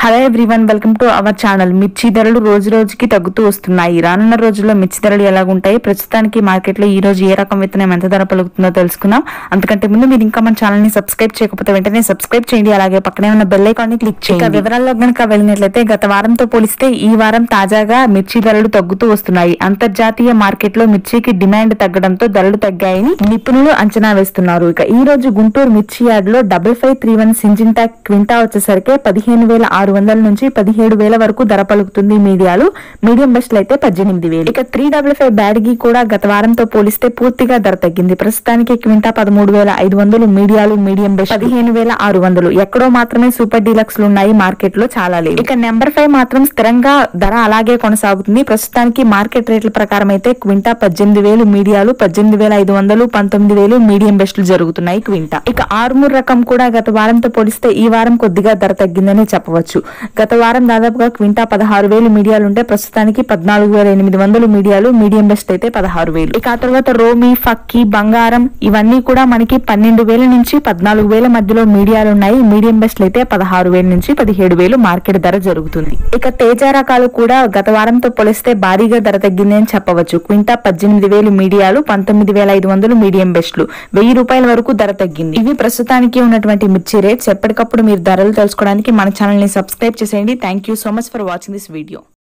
hello everyone welcome to our channel మిర్చి ధరలు రోజు రోజుకి తగ్గుతూ వస్తున్నాయి రానున్న రోజుల్లో మిర్చి ధరలు ఎలాగుంటాయి ప్రస్తుతానికి మార్కెట్ లో ఈ రోజు ఏ రకం విత్తనం ఎంత ధర పలుకుతుందో తెలుసుకుందాం అంతకంటే ముందు మీరు ఇంకా మన ఛానల్ ని సబ్స్క్రైబ్ చేయకపోతే వెంటనే సబ్స్క్రైబ్ చేయండి అలాగే పక్కనే ఉన్న బెల్ ఐకాన్ ని క్లిక్ చేయండి ఇక వివరాల్లో గనుక వెళ్ళినట్లయితే గత వారంతో పోలిస్తే ఈ వారం తాజాగా మిర్చి ధరలు తగ్గుతూ వస్తున్నాయి అంతర్జాతీయ మార్కెట్ లో మిర్చికి డిమాండ్ తగ్గడంతో ధరలు తగ్గాయని నిపుణులు అంచనా వేస్తున్నారు ఇక ఈ రోజు గుంటూరు మిర్చి యార్డ్ లో double five three one Syngenta క్వింటా వచ్చేసరికి పదిహేను వేల ఆరు వందల నుంచి పదిహేడు వేల వరకు ధర పలుకుతుంది మీడియాలు మీడియం బెస్ట్లు అయితే పద్దెనిమిది వేలు ఇక త్రీ డబుల్ ఫైవ్ బ్యాడ్గి కూడా గత వారంతో పోలిస్తే పూర్తిగా ధర తగ్గింది ప్రస్తుతానికి క్వింటా పదమూడు వేల ఐదు వందలు మీడియాలు మీడియం బెస్ట్ పదిహేను వేల ఆరు వందలు ఎక్కడో మాత్రమే సూపర్ డీలక్స్ లు ఉన్నాయి మార్కెట్ లో చాలా లేవు ఇక నెంబర్ ఫైవ్ మాత్రం స్థిరంగా ధర అలాగే కొనసాగుతుంది ప్రస్తుతానికి మార్కెట్ రేట్ల ప్రకారం అయితే క్వింటా పద్దెనిమిది వేలు మీడియాలు పద్దెనిమిది వేల ఐదు వందలు పంతొమ్మిది వేలు మీడియం బెస్ట్లు జరుగుతున్నాయి క్వింటా ఇక ఆరుమూరు రకం కూడా గత వారంతో పోలిస్తే ఈ వారం కొద్దిగా ధర తగ్గిందని చెప్పవచ్చు గత వారం దాదాపుగా క్వింటా పదహారు వేలు మీడియాలు ఉంటే ప్రస్తుతానికి పద్నాలుగు వేల ఎనిమిది వందలు మీడియాలు మీడియం బెస్ట్ అయితే పదహారు వేలు ఇక ఆ తర్వాత రోమి ఫక్కీ బంగారం ఇవన్నీ కూడా మనకి పన్నెండు వేల నుంచి పద్నాలుగు వేల మధ్యలో మీడియాలు ఉన్నాయి మీడియం బెస్ట్ అయితే పదహారు వేల నుంచి పదిహేడు వేలు మార్కెట్ ధర జరుగుతుంది ఇక తేజ రకాలు కూడా గత వారంతో పోలిస్తే భారీగా ధర తగ్గింది అని చెప్పవచ్చు క్వింటా పద్దెనిమిది వేలు మీడియాలు పంతొమ్మిది వేల ఐదు వందలు మీడియం బెస్ట్లు వెయ్యి రూపాయల వరకు ధర తగ్గింది ఇవి ప్రస్తుతానికి ఉన్నటువంటి మిర్చి రేట్స్ ఎప్పటికప్పుడు మీరు ధరలు తెలుసుకోవడానికి మన ఛానల్ ని సబ్స్క్రైబ్ చేసేయండి thank you so much for watching this video